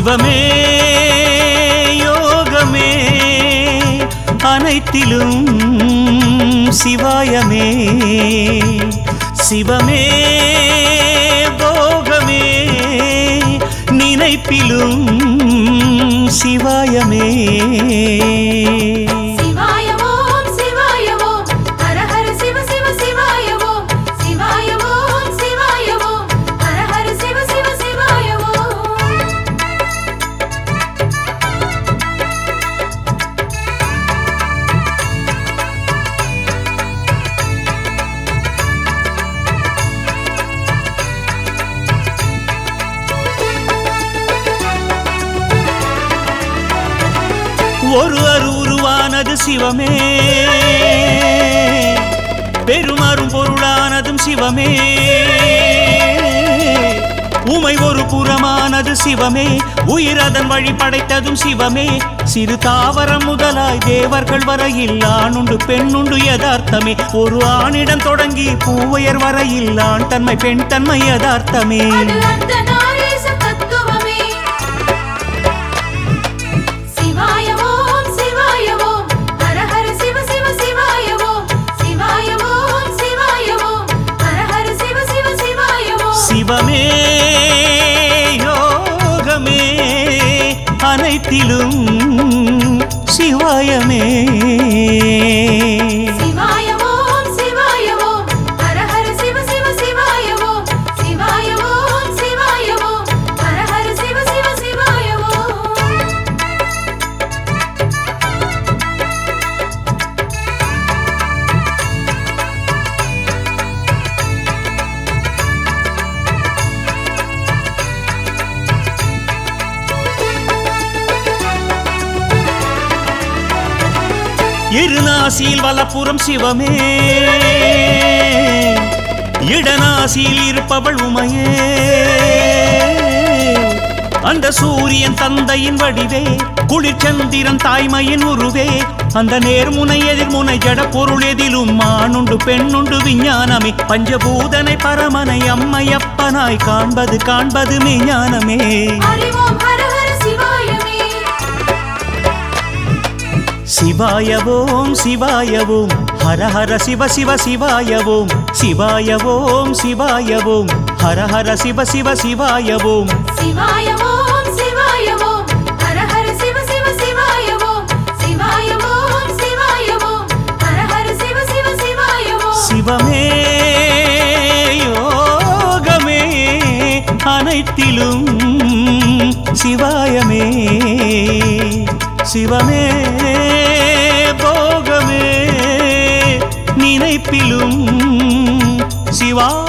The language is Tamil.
சிவமே யோகமே அனைத்திலும் சிவாயமே சிவமே போகமே நினைப்பிலும் சிவாயமே சிவாய ஓம் சிவாய ஓம் ஹர ஹர சிவ சிவ சிவாய ஓம் சிவாய ஓம் சிவாய ஓம் ஹர ஹர சிவ சிவ சிவாய ஓம் ஒரு அரு உருவானது சிவமே பெருமரும் பொருளானதும் சிவமே உமை ஒரு புறமானது சிவமே உயிரதன் வழி படைத்ததும் சிவமே சிறு தாவரம் முதலாய் தேவர்கள் வரையில் ஆணுண்டு பெண்ணுண்டு யதார்த்தமே ஒரு ஆணிடம் தொடங்கி பூவையர் வரையில் ஆண் தன்மை பெண் தன்மை யதார்த்தமே அது அந்த நாரீச தத்துவமே சிவாய ஓம் சிவாய ஓம் ஹர ஹர சிவ சிவ சிவாய ஓம் சிவாய ஓம் சிவாய ஓம் ஹர ஹர சிவ சிவ சிவாய ஓம் சிவமே யோகமே அனைத்திலும் சிவாயமே சிவாய ஓம் சிவாய ஓம் ஹர ஹர சிவ சிவ சிவாய ஓம் சிவாய ஓம் சிவாய ஓம் ஹர ஹர சிவ சிவ சிவாய ஓம் இருநாசியில் வலப்புறம் சிவமே இடநாசியில் இருப்பவள் உமையே அந்த சூரியன் தந்தையின் வடிவே குளிர்ச்சந்திரன் தாய்மையின் உருவே அந்த நேர்முனை எதிர்முனை ஜட பொருள் எதிலும் மானுண்டு பெண்ணுண்டு விஞ்ஞானமே பஞ்சபூதனை பரமனை அம்மையப்பனாய் காண்பது காண்பது மெய்ஞானமே அறிவோம் ஹர ஹர சிவாயமே சிவாயவோம் சிவாயவோம் ஹர ஹர சிவ சிவ சிவாயவோம் சிவாயவோம் சிவாயவோம் ஹர ஹர சிவ சிவ சிவாயவோம் சிவாய ஓம் சிவாய ஓம் ஹர ஹர சிவ சிவ சிவாய ஓம் சிவாய ஓம் சிவாய ஓம் ஹர ஹர சிவ சிவ சிவாய ஓம் சிவமே யோகமே அனைத்திலும் சிவாயமே சிவமே போகமே நினைப்பிலும் சிவா